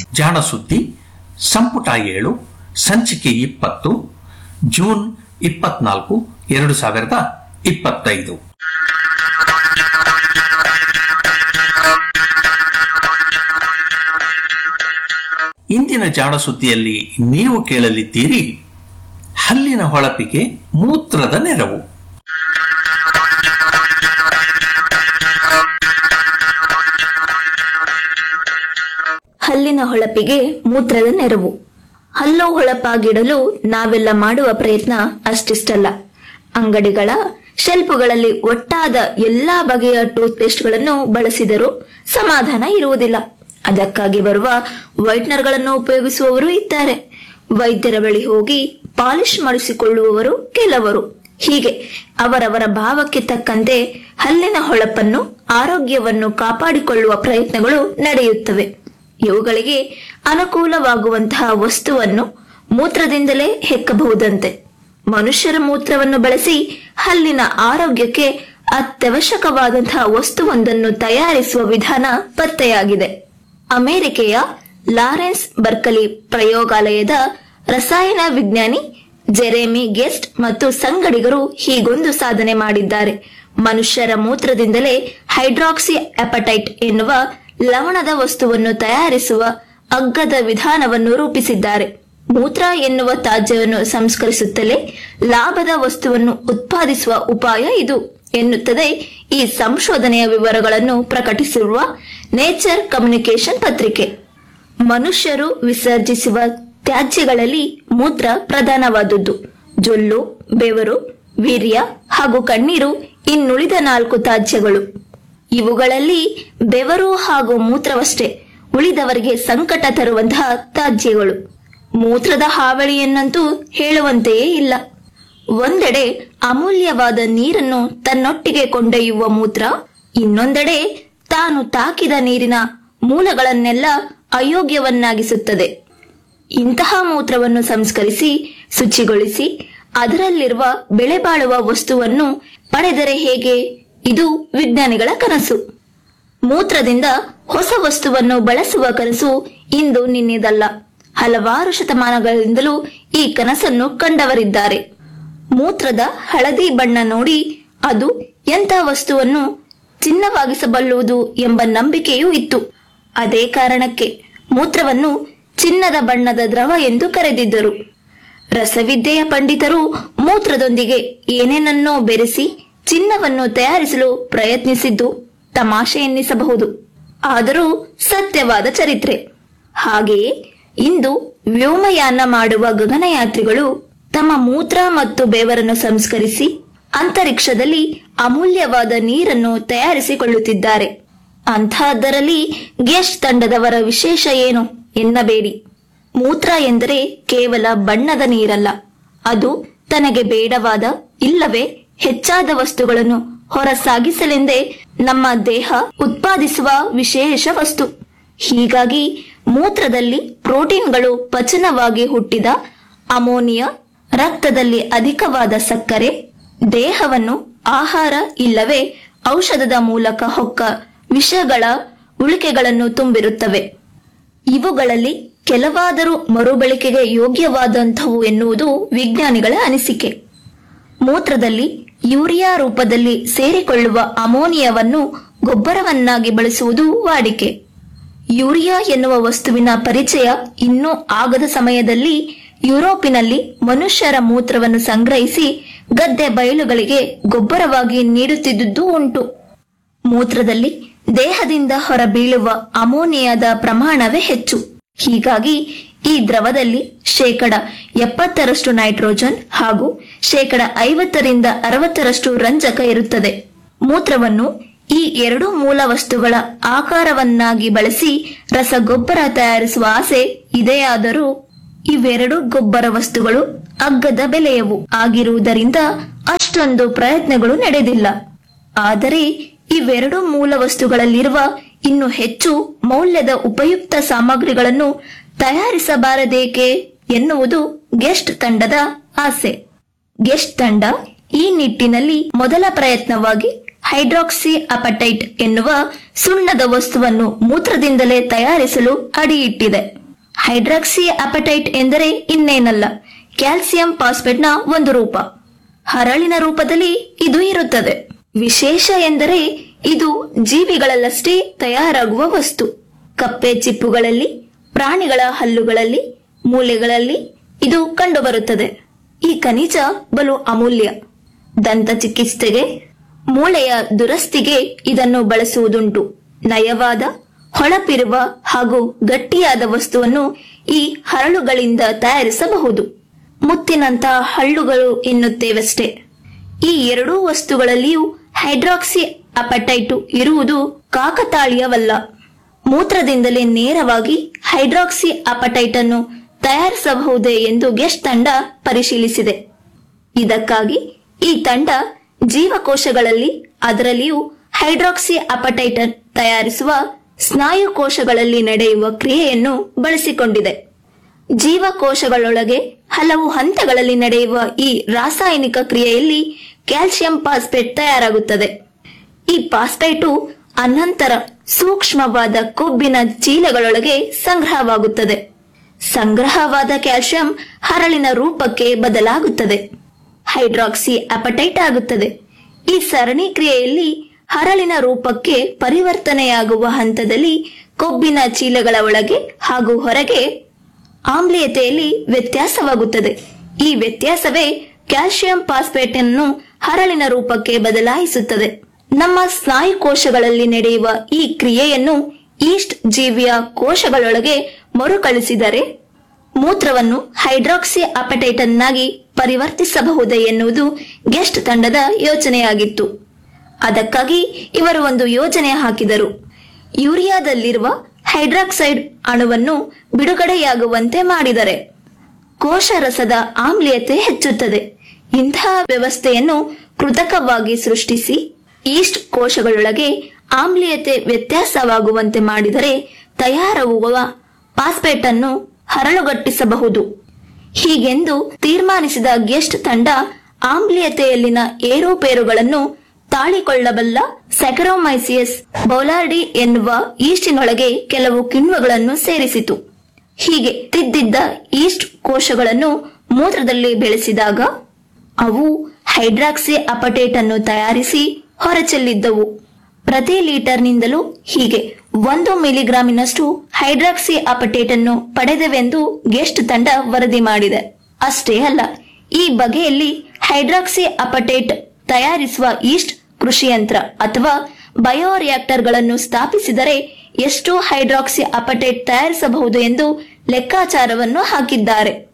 ಜಾಣಸುದ್ದಿ ಸಂಪುಟ ಏಳು ಸಂಚಿಕೆ ಇಪ್ಪತ್ತು ಜೂನ್ ಇಪ್ಪತ್ನಾಲ್ಕು ಎರಡು ಸಾವಿರದ ಇಪ್ಪತ್ತೈದು ಇಂದಿನ ಜಾಣಸುದ್ದಿಯಲ್ಲಿ ನೀವು ಕೇಳಲಿದ್ದೀರಿ ಹಲ್ಲಿನ ಹೊಳಪಿಗೆ ಮೂತ್ರದ ನೆರವು ಹಲ್ಲಿನ ಹೊಳಪಿಗೆ ಮೂತ್ರದ ನೆರವು ಹಲ್ಲು ಹೊಳಪಾಗಿಡಲು ನಾವೆಲ್ಲ ಮಾಡುವ ಪ್ರಯತ್ನ ಅಷ್ಟಿಷ್ಟಲ್ಲ ಅಂಗಡಿಗಳ ಶೆಲ್ಫುಗಳಲ್ಲಿ ಒಟ್ಟಾದ ಎಲ್ಲಾ ಬಗೆಯ ಟೂತ್ ಪೇಸ್ಟ್ಗಳನ್ನು ಬಳಸಿದರೂ ಸಮಾಧಾನ ಇರುವುದಿಲ್ಲ ಅದಕ್ಕಾಗಿ ಬರುವ ವೈಟ್ನರ್ಗಳನ್ನು ಉಪಯೋಗಿಸುವವರು ಇದ್ದಾರೆ ವೈದ್ಯರ ಬಳಿ ಹೋಗಿ ಪಾಲಿಶ್ ಮಾಡಿಸಿಕೊಳ್ಳುವವರು ಕೆಲವರು ಹೀಗೆ ಅವರವರ ಭಾವಕ್ಕೆ ತಕ್ಕಂತೆ ಹಲ್ಲಿನ ಹೊಳಪನ್ನು ಆರೋಗ್ಯವನ್ನು ಕಾಪಾಡಿಕೊಳ್ಳುವ ಪ್ರಯತ್ನಗಳು ನಡೆಯುತ್ತವೆ ಇವುಗಳಿಗೆ ಅನುಕೂಲವಾಗುವಂತಹ ವಸ್ತುವನ್ನು ಮೂತ್ರದಿಂದಲೇ ಹೆಕ್ಕಬಹುದಂತೆ ಮನುಷ್ಯರ ಮೂತ್ರವನ್ನು ಬಳಸಿ ಹಲ್ಲಿನ ಆರೋಗ್ಯಕ್ಕೆ ಅತ್ಯವಶ್ಯಕವಾದಂತಹ ವಸ್ತುವೊಂದನ್ನು ತಯಾರಿಸುವ ವಿಧಾನ ಪತ್ತೆಯಾಗಿದೆ ಅಮೆರಿಕೆಯ ಲಾರೆನ್ಸ್ ಬರ್ಕಲಿ ಪ್ರಯೋಗಾಲಯದ ರಸಾಯನ ವಿಜ್ಞಾನಿ ಜೆರೆಮಿ ಗೆಸ್ಟ್ ಮತ್ತು ಸಂಗಡಿಗರು ಹೀಗೊಂದು ಸಾಧನೆ ಮಾಡಿದ್ದಾರೆ ಮನುಷ್ಯರ ಮೂತ್ರದಿಂದಲೇ ಹೈಡ್ರಾಕ್ಸಿ ಅಪಟೈಟ್ ಎನ್ನುವ ಲವಣದ ವಸ್ತುವನ್ನು ತಯಾರಿಸುವ ಅಗ್ಗದ ವಿಧಾನವನ್ನು ರೂಪಿಸಿದ್ದಾರೆ ಮೂತ್ರ ಎನ್ನುವ ತ್ಯಾಜ್ಯವನ್ನು ಸಂಸ್ಕರಿಸುತ್ತಲೇ ಲಾಭದ ವಸ್ತುವನ್ನು ಉತ್ಪಾದಿಸುವ ಉಪಾಯ ಇದು ಎನ್ನುತ್ತದೆ ಈ ಸಂಶೋಧನೆಯ ವಿವರಗಳನ್ನು ಪ್ರಕಟಿಸಿರುವ ನೇಚರ್ ಕಮ್ಯುನಿಕೇಶನ್ ಪತ್ರಿಕೆ ಮನುಷ್ಯರು ವಿಸರ್ಜಿಸುವ ತ್ಯಾಜ್ಯಗಳಲ್ಲಿ ಮೂತ್ರ ಪ್ರಧಾನವಾದುದು ಜೊಲ್ಲು ಬೆವರು ವೀರ್ಯ ಹಾಗೂ ಕಣ್ಣೀರು ಇನ್ನುಳಿದ ನಾಲ್ಕು ತ್ಯಾಜ್ಯಗಳು ಇವುಗಳಲ್ಲಿ ಬೆವರು ಹಾಗೂ ಮೂತ್ರವಷ್ಟೇ ಉಳಿದವರಿಗೆ ಸಂಕಟ ತರುವಂತಹ ತ್ಯಾಜ್ಯಗಳು ಮೂತ್ರದ ಹಾವಳಿಯನ್ನಂತೂ ಹೇಳುವಂತೆಯೇ ಇಲ್ಲ ಒಂದೆಡೆ ಅಮೂಲ್ಯವಾದ ನೀರನ್ನು ತನ್ನೊಟ್ಟಿಗೆ ಕೊಂಡೊಯ್ಯುವ ಮೂತ್ರ ಇನ್ನೊಂದೆಡೆ ತಾನು ತಾಕಿದ ನೀರಿನ ಮೂಲಗಳನ್ನೆಲ್ಲ ಅಯೋಗ್ಯವನ್ನಾಗಿಸುತ್ತದೆ ಇಂತಹ ಮೂತ್ರವನ್ನು ಸಂಸ್ಕರಿಸಿ ಶುಚಿಗೊಳಿಸಿ ಅದರಲ್ಲಿರುವ ಬೆಳೆ ಬಾಳುವ ವಸ್ತುವನ್ನು ಪಡೆದರೆ ಹೇಗೆ ಇದು ವಿಜ್ಞಾನಿಗಳ ಕನಸು ಮೂತ್ರದಿಂದ ಹೊಸ ವಸ್ತುವನ್ನು ಬಳಸುವ ಕನಸು ಇಂದು ನಿನ್ನೆದಲ್ಲ ಹಲವಾರು ಶತಮಾನಗಳಿಂದಲೂ ಈ ಕನಸನ್ನು ಕಂಡವರಿದ್ದಾರೆ ಮೂತ್ರದ ಹಳದಿ ಬಣ್ಣ ನೋಡಿ ಅದು ಎಂಥ ವಸ್ತುವನ್ನು ಚಿನ್ನವಾಗಿಸಬಲ್ಲುವುದು ಎಂಬ ನಂಬಿಕೆಯೂ ಇತ್ತು ಅದೇ ಕಾರಣಕ್ಕೆ ಮೂತ್ರವನ್ನು ಚಿನ್ನದ ಬಣ್ಣದ ದ್ರವ ಎಂದು ಕರೆದಿದ್ದರು ರಸವಿದ್ಯೆಯ ಪಂಡಿತರು ಮೂತ್ರದೊಂದಿಗೆ ಏನೇನನ್ನೋ ಬೆರೆಸಿ ಚಿನ್ನವನ್ನು ತಯಾರಿಸಲು ಪ್ರಯತ್ನಿಸಿದ್ದು ತಮಾಷೆ ಎನ್ನಿಸಬಹುದು ಆದರೂ ಸತ್ಯವಾದ ಚರಿತ್ರೆ ಹಾಗೆಯೇ ಇಂದು ವ್ಯೋಮಯಾನ ಮಾಡುವ ಗಗನಯಾತ್ರಿಗಳು ತಮ್ಮ ಮೂತ್ರ ಮತ್ತು ಬೆವರನ್ನು ಸಂಸ್ಕರಿಸಿ ಅಂತರಿಕ್ಷದಲ್ಲಿ ಅಮೂಲ್ಯವಾದ ನೀರನ್ನು ತಯಾರಿಸಿಕೊಳ್ಳುತ್ತಿದ್ದಾರೆ ಅಂತಹದ್ದರಲ್ಲಿ ಗೆಸ್ಟ್ ತಂಡದವರ ವಿಶೇಷ ಏನು ಎನ್ನಬೇಡಿ ಮೂತ್ರ ಎಂದರೆ ಕೇವಲ ಬಣ್ಣದ ನೀರಲ್ಲ ಅದು ತನಗೆ ಬೇಡವಾದ ಇಲ್ಲವೇ ಹೆಚ್ಚಾದ ವಸ್ತುಗಳನ್ನು ಹೊರಸಾಗಿಸಲೆಂದೇ ನಮ್ಮ ದೇಹ ಉತ್ಪಾದಿಸುವ ವಿಶೇಷ ವಸ್ತು ಹೀಗಾಗಿ ಮೂತ್ರದಲ್ಲಿ ಪ್ರೋಟೀನ್ಗಳು ಪಚನವಾಗಿ ಹುಟ್ಟಿದ ಅಮೋನಿಯಾ ರಕ್ತದಲ್ಲಿ ಅಧಿಕವಾದ ಸಕ್ಕರೆ ದೇಹವನ್ನು ಆಹಾರ ಇಲ್ಲವೇ ಔಷಧದ ಮೂಲಕ ಹೊಕ್ಕ ವಿಷಗಳ ಉಳಿಕೆಗಳನ್ನು ತುಂಬಿರುತ್ತವೆ ಇವುಗಳಲ್ಲಿ ಕೆಲವಾದರೂ ಮರುಬಳಕೆಗೆ ಯೋಗ್ಯವಾದಂಥವು ಎನ್ನುವುದು ವಿಜ್ಞಾನಿಗಳ ಅನಿಸಿಕೆ ಮೂತ್ರದಲ್ಲಿ ಯೂರಿಯಾ ರೂಪದಲ್ಲಿ ಸೇರಿಕೊಳ್ಳುವ ಅಮೋನಿಯಾವನ್ನು ಗೊಬ್ಬರವನ್ನಾಗಿ ಬಳಸುವುದು ವಾಡಿಕೆ ಯೂರಿಯಾ ಎನ್ನುವ ವಸ್ತುವಿನ ಪರಿಚಯ ಇನ್ನೂ ಆಗದ ಸಮಯದಲ್ಲಿ ಯುರೋಪಿನಲ್ಲಿ ಮನುಷ್ಯರ ಮೂತ್ರವನ್ನು ಸಂಗ್ರಹಿಸಿ ಗದ್ದೆ ಬಯಲುಗಳಿಗೆ ಗೊಬ್ಬರವಾಗಿ ನೀಡುತ್ತಿದ್ದುದು ಉಂಟು ಮೂತ್ರದಲ್ಲಿ ದೇಹದಿಂದ ಹೊರಬೀಳುವ ಅಮೋನಿಯಾದ ಪ್ರಮಾಣವೇ ಹೆಚ್ಚು ಹೀಗಾಗಿ ಈ ದ್ರವದಲ್ಲಿ ಶೇಕಡ ಎಪ್ಪತ್ತರಷ್ಟು ನೈಟ್ರೋಜನ್ ಹಾಗೂ ಶೇಕಡ ಐವತ್ತರಿಂದ ಅರವತ್ತರಷ್ಟು ರಂಜಕ ಇರುತ್ತದೆ ಮೂತ್ರವನ್ನು ಈ ಎರಡು ಮೂಲ ವಸ್ತುಗಳ ಆಕಾರವನ್ನಾಗಿ ಬಳಸಿ ರಸಗೊಬ್ಬರ ತಯಾರಿಸುವ ಆಸೆ ಇದೆಯಾದರೂ ಇವೆರಡು ಗೊಬ್ಬರ ವಸ್ತುಗಳು ಅಗ್ಗದ ಬೆಲೆಯವು ಆಗಿರುವುದರಿಂದ ಅಷ್ಟೊಂದು ಪ್ರಯತ್ನಗಳು ನಡೆದಿಲ್ಲ ಆದರೆ ಇವೆರಡು ಮೂಲ ವಸ್ತುಗಳಲ್ಲಿರುವ ಇನ್ನು ಹೆಚ್ಚು ಮೌಲ್ಯದ ಉಪಯುಕ್ತ ಸಾಮಗ್ರಿಗಳನ್ನು ತಯಾರಿಸಬಾರದೇಕೆ ಎನ್ನುವುದು ಗೆಸ್ಟ್ ತಂಡದ ಆಸೆ ಗೆಸ್ಟ್ ತಂಡ ಈ ನಿಟ್ಟಿನಲ್ಲಿ ಮೊದಲ ಪ್ರಯತ್ನವಾಗಿ ಹೈಡ್ರಾಕ್ಸಿ ಅಪಟೈಟ್ ಎನ್ನುವ ಸುಣ್ಣದ ವಸ್ತುವನ್ನು ಮೂತ್ರದಿಂದಲೇ ತಯಾರಿಸಲು ಅಡಿಯಿಟ್ಟಿದೆ ಹೈಡ್ರಾಕ್ಸಿ ಅಪಟೈಟ್ ಎಂದರೆ ಇನ್ನೇನಲ್ಲ ಕ್ಯಾಲ್ಸಿಯಂ ಫಾಸ್ಫೇಟ್ನ ಒಂದು ರೂಪ ಹರಳಿನ ರೂಪದಲ್ಲಿ ಇದು ಇರುತ್ತದೆ ವಿಶೇಷ ಎಂದರೆ ಇದು ಜೀವಿಗಳಲ್ಲಷ್ಟೇ ತಯಾರಾಗುವ ವಸ್ತು ಕಪ್ಪೆ ಚಿಪ್ಪುಗಳಲ್ಲಿ ಪ್ರಾಣಿಗಳ ಹಲ್ಲುಗಳಲ್ಲಿ ಮೂಲೆಗಳಲ್ಲಿ ಇದು ಕಂಡುಬರುತ್ತದೆ ಈ ಖನಿಜ ಬಲು ಅಮೂಲ್ಯ ದಂತ ಚಿಕಿತ್ಸೆಗೆ ಮೂಳೆಯ ದುರಸ್ತಿಗೆ ಇದನ್ನು ಬಳಸುವುದುಂಟು ನಯವಾದ ಹೊಳಪಿರುವ ಹಾಗೂ ಗಟ್ಟಿಯಾದ ವಸ್ತುವನ್ನು ಈ ಹರಳುಗಳಿಂದ ತಯಾರಿಸಬಹುದು ಮುತ್ತಿನಂತಹ ಹಳ್ಳುಗಳು ಎನ್ನುತ್ತೇವಷ್ಟೇ ಈ ಎರಡೂ ವಸ್ತುಗಳಲ್ಲಿಯೂ ಹೈಡ್ರಾಕ್ಸಿ ಅಪಟೈಟು ಇರುವುದು ಕಾಕತಾಳೀಯವಲ್ಲ ಮೂತ್ರದಿಂದಲೇ ನೇರವಾಗಿ ಹೈಡ್ರಾಕ್ಸಿ ಅಪಟೈಟ್ ಅನ್ನು ತಯಾರಿಸಬಹುದೇ ಎಂದು ಗೆಸ್ಟ್ ತಂಡ ಪರಿಶೀಲಿಸಿದೆ ಇದಕ್ಕಾಗಿ ಈ ತಂಡ ಜೀವಕೋಶಗಳಲ್ಲಿ ಅದರಲ್ಲಿಯೂ ಹೈಡ್ರಾಕ್ಸಿ ಅಪಟೈಟ್ ತಯಾರಿಸುವ ಸ್ನಾಯು ಕೋಶಗಳಲ್ಲಿ ನಡೆಯುವ ಕ್ರಿಯೆಯನ್ನು ಬಳಸಿಕೊಂಡಿದೆ ಜೀವಕೋಶಗಳೊಳಗೆ ಹಲವು ಹಂತಗಳಲ್ಲಿ ನಡೆಯುವ ಈ ರಾಸಾಯನಿಕ ಕ್ರಿಯೆಯಲ್ಲಿ ಕ್ಯಾಲ್ಸಿಯಂ ಫಾಸ್ಫೇಟ್ ತಯಾರಾಗುತ್ತದೆ ಈ ಫಾಸ್ಫೇಟು ಅನಂತರ ಸೂಕ್ಷ್ಮವಾದ ಕೊಬ್ಬಿನ ಚೀಲಗಳೊಳಗೆ ಸಂಗ್ರಹವಾಗುತ್ತದೆ ಸಂಗ್ರಹವಾದ ಕ್ಯಾಲ್ಸಿಯಂ ಹರಳಿನ ರೂಪಕ್ಕೆ ಬದಲಾಗುತ್ತದೆ ಹೈಡ್ರಾಕ್ಸಿ ಅಪಟೈಟ್ ಆಗುತ್ತದೆ ಈ ಸರಣಿ ಕ್ರಿಯೆಯಲ್ಲಿ ಹರಳಿನ ರೂಪಕ್ಕೆ ಪರಿವರ್ತನೆಯಾಗುವ ಹಂತದಲ್ಲಿ ಕೊಬ್ಬಿನ ಚೀಲಗಳ ಒಳಗೆ ಹಾಗೂ ಹೊರಗೆ ಆಮ್ಲೀಯತೆಯಲ್ಲಿ ವ್ಯತ್ಯಾಸವಾಗುತ್ತದೆ ಈ ವ್ಯತ್ಯಾಸವೇ ಕ್ಯಾಲ್ಸಿಯಂ ಫಾಸ್ಫೇಟ್ ಅನ್ನು ಹರಳಿನ ರೂಪಕ್ಕೆ ಬದಲಾಯಿಸುತ್ತದೆ ನಮ್ಮ ಸ್ನಾಯು ಕೋಶಗಳಲ್ಲಿ ನಡೆಯುವ ಈ ಕ್ರಿಯೆಯನ್ನು ಈಸ್ಟ್ ಜೀವಿಯ ಕೋಶಗಳೊಳಗೆ ಮರುಕಳಿಸಿದರೆ ಮೂತ್ರವನ್ನು ಹೈಡ್ರಾಕ್ಸಿ ಅಪಟೈಟ್ ಅನ್ನಾಗಿ ಪರಿವರ್ತಿಸಬಹುದೇ ಎನ್ನುವುದು ಗೆಸ್ಟ್ ತಂಡದ ಯೋಚನೆಯಾಗಿತ್ತು ಅದಕ್ಕಾಗಿ ಇವರು ಒಂದು ಯೋಜನೆ ಹಾಕಿದರು ಯೂರಿಯಾದಲ್ಲಿರುವ ಹೈಡ್ರಾಕ್ಸೈಡ್ ಅಣುವನ್ನು ಬಿಡುಗಡೆಯಾಗುವಂತೆ ಮಾಡಿದರೆ ಕೋಶರಸದ ಆಮ್ಲೀಯತೆ ಹೆಚ್ಚುತ್ತದೆ ಇಂತಹ ವ್ಯವಸ್ಥೆಯನ್ನು ಕೃತಕವಾಗಿ ಸೃಷ್ಟಿಸಿ ಈಸ್ಟ್ ಕೋಶಗಳೊಳಗೆ ಆಮ್ಲೀಯತೆ ವ್ಯತ್ಯಾಸವಾಗುವಂತೆ ಮಾಡಿದರೆ ತಯಾರಾಗುವ ಫಾಸ್ಫೇಟ್ ಅನ್ನು ಹರಳುಗಟ್ಟಿಸಬಹುದು ಹೀಗೆಂದು ತೀರ್ಮಾನಿಸಿದ ಗೆಸ್ಟ್ ತಂಡ ಆಮ್ಲೀಯತೆಯಲ್ಲಿನ ಏರುಪೇರುಗಳನ್ನು ತಾಳಿಕೊಳ್ಳಬಲ್ಲ ಸೆಕರೋಮೈಸಿಯಸ್ ಬೌಲಾರ್ಡಿ ಎನ್ನುವ ಈಸ್ಟಿನೊಳಗೆ ಕೆಲವು ಕಿಣ್ವಗಳನ್ನು ಸೇರಿಸಿತು ಹೀಗೆ ತಿದ್ದಿದ್ದ ಈಸ್ಟ್ ಕೋಶಗಳನ್ನು ಮೂತ್ರದಲ್ಲಿ ಬೆಳೆಸಿದಾಗ ಅವು ಹೈಡ್ರಾಕ್ಸಿ ಅಪಟೇಟ್ ಅನ್ನು ತಯಾರಿಸಿ ಹೊರಚೆಲ್ಲಿದ್ದವು ಪ್ರತಿ ಲೀಟರ್ನಿಂದಲೂ ಹೀಗೆ ಒಂದು ಮಿಲಿಗ್ರಾಮಿನಷ್ಟು ಹೈಡ್ರಾಕ್ಸಿ ಅಪಟೇಟ್ ಅನ್ನು ಪಡೆದವೆಂದು ಗೆಸ್ಟ್ ತಂಡ ವರದಿ ಮಾಡಿದೆ ಅಷ್ಟೇ ಅಲ್ಲ ಈ ಬಗೆಯಲ್ಲಿ ಹೈಡ್ರಾಕ್ಸಿ ಅಪಟೇಟ್ ತಯಾರಿಸುವ ಈಸ್ಟ್ ಕೃಷಿಯಂತ್ರ ಅಥವಾ ಬಯೋರಿಯಾಕ್ಟರ್ಗಳನ್ನು ಸ್ಥಾಪಿಸಿದರೆ ಎಷ್ಟು ಹೈಡ್ರಾಕ್ಸಿ ಅಪಟೇಟ್ ತಯಾರಿಸಬಹುದು ಎಂದು ಲೆಕ್ಕಾಚಾರವನ್ನು ಹಾಕಿದ್ದಾರೆ